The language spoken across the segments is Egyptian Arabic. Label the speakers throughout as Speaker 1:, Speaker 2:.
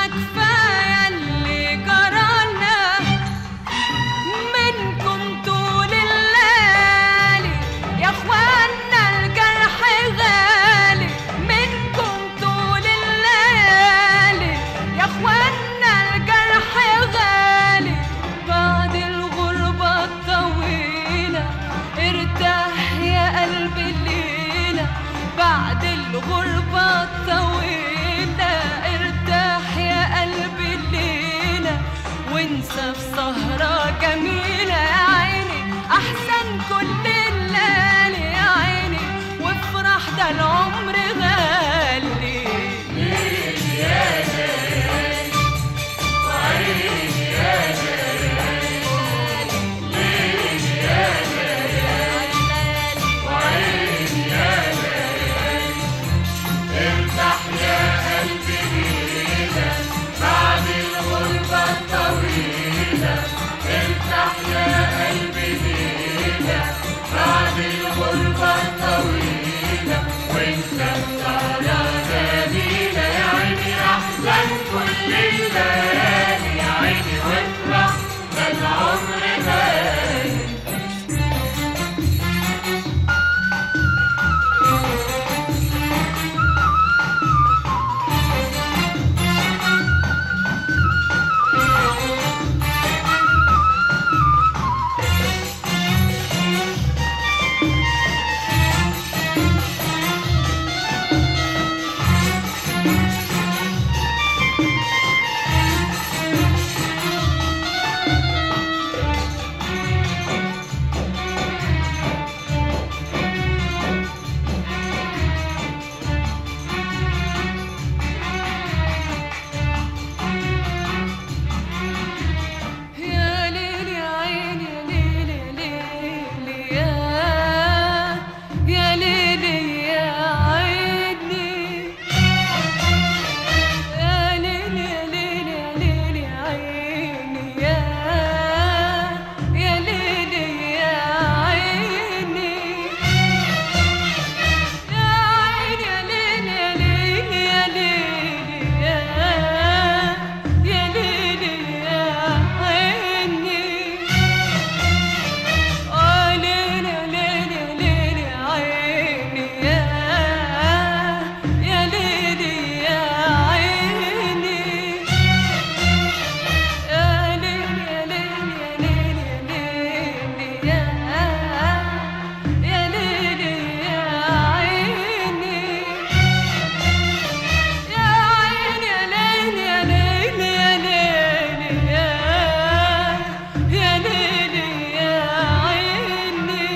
Speaker 1: كفاية اللي جرالنا منكم طول الليالي يا اخوانا الجرح غالي منكم طول الليالي يا اخوانا الجرح غالي بعد الغربة الطويلة ارتاح يا قلبي الليلة بعد الغربة الطويلة ارتاح يا قلبي الليلة وانسى في سهرة جميلة يا عيني أحسن كل الليالي يا عيني وافرح ده العمر غالي يا ليل يا عين يا ليل يا ليل يا يا ليل يا عيني يا ليل يا ليل يا ليل يا عيني يا يا ليل يا عيني يا عين يا ليل يا ليل يا ليل يا يا ليل يا عيني آه ليل يا ليل يا ليل يا عيني يا يا ليل يا عيني يا ليل يا ليل يا ليل يا ليل يا يا ليل يا عيني يا عيني يا ليل يا ليل يا ليل يا يا ليل يا عيني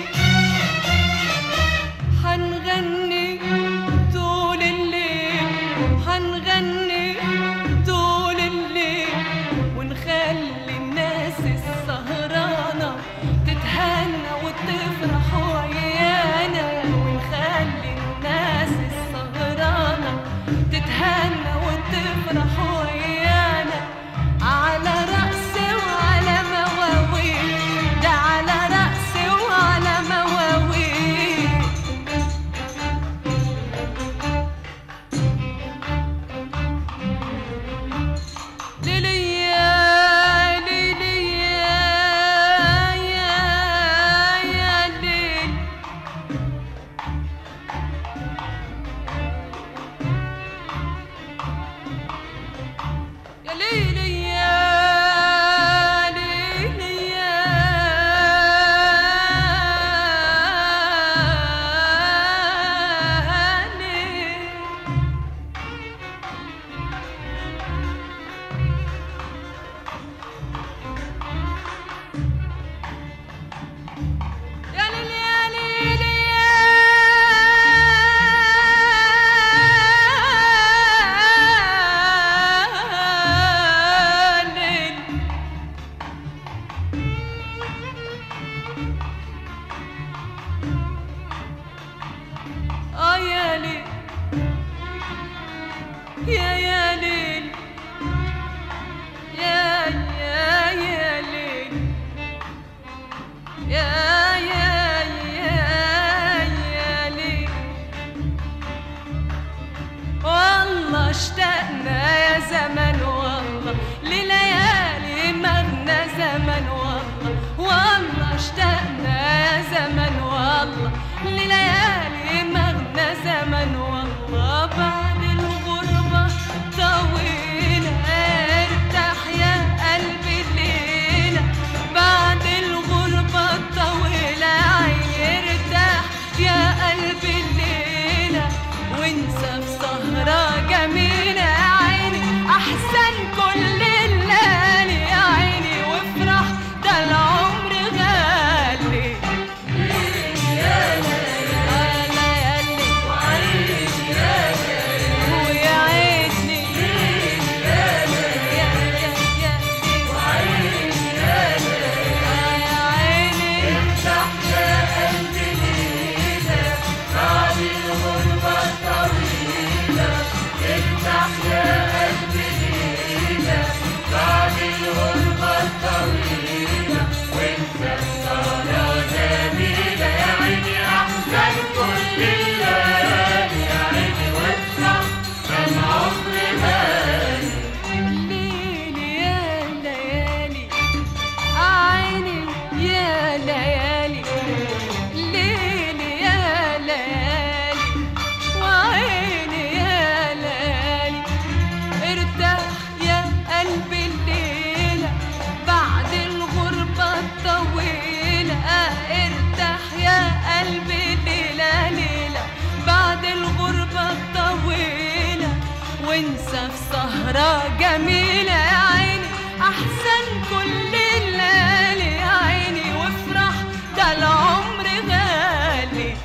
Speaker 1: حنغني طول الليل حنغني طول الليل ونخلي الناس السهرانة تتهنى وتفرح ويانا ونخلي الناس السهرانة تتهنى وتفرح ويانا على رأسي وعلى مواويل ده على رأسي وعلى مواويل ليليا ليليا يا يا ليل يا ليلي يا ليلي يا ليل يا ليل يا ليل يا سهرة جميلة يا عيني أحسن كل الليالي يا عيني وافرح ده العمر غالي